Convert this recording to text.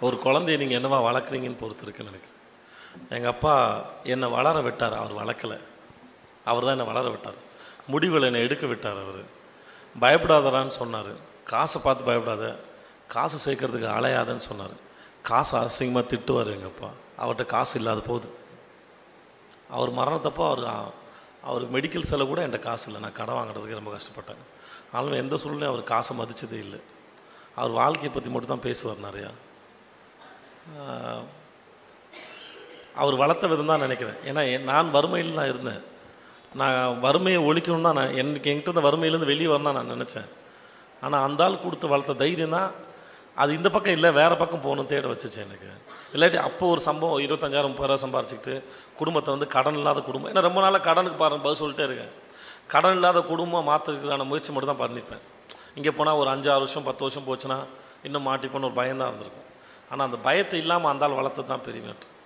ஒரு குழந்தைய நீங்கள் என்னவா வளர்க்குறீங்கன்னு பொறுத்து இருக்குன்னு நினைக்கிறேன் எங்கள் அப்பா என்னை வளர விட்டார் அவர் வளர்க்கலை அவர் தான் என்னை வளர விட்டார் முடிவில் என்னை எடுக்க விட்டார் அவர் பயப்படாதடான்னு சொன்னார் காசை பார்த்து பயப்படாத காசு சேர்க்கறதுக்கு அலையாதன்னு சொன்னார் காசு அசிங்கமாக திட்டுவார் எங்கள் அப்பா அவர்கிட்ட காசு இல்லாத போகுது அவர் மரணத்தப்போ அவர் அவர் மெடிக்கல் செலவு கூட என்கிட்ட காசு இல்லை நான் கடன் வாங்குறதுக்கு ரொம்ப கஷ்டப்பட்டேன் ஆனாலும் எந்த சூழ்நிலையும் அவர் காசை மதிச்சதே இல்லை அவர் வாழ்க்கையை பற்றி மட்டும் தான் பேசுவார் நிறையா ஆஹ், அவர் வளர்த்த விதம் தான் நினைக்கிறேன் ஏன்னா என்- நான் வறுமையில் தான் இருந்தேன் நான் வறுமையை ஒழிக்கணும் தான் நான் எனக்கு என்கிட்ட இருந்த வறுமையிலேருந்து வெளியே வரணும் தான் நான் நினச்சேன் ஆனால் அந்த ஆள் கொடுத்து வளர்த்த தைரியம் தான் அது இந்த பக்கம் இல்லை வேறு பக்கம் போகணும் தேட வச்சுச்சு எனக்கு இல்லாட்டி அப்போ ஒரு சம்பவம் இருபத்தஞ்சாயிரம் முப்பதாயிரம் சம்பாரிச்சுக்கிட்டு குடும்பத்தை வந்து கடன் இல்லாத குடும்பம் ஏன்னா ரொம்ப நாளாக கடனுக்கு பாருங்க பதில் சொல்லிட்டே இருக்கேன் கடன் இல்லாத குடும்பம் மாற்றுறதுக்கான முயற்சி மட்டும் தான் பண்ணியிருப்பேன் இங்கே போனால் ஒரு அஞ்சாறு வருஷம் பத்து வருஷம் போச்சுன்னா இன்னும் மாட்டிப்போன்னு ஒரு பயம் தான் இருந்திருக்கும் ஆனால் அந்த பயத்தை இல்லாமல் அந்த ஆள் வளர்த்தது தான் பெரிய மேட்ரு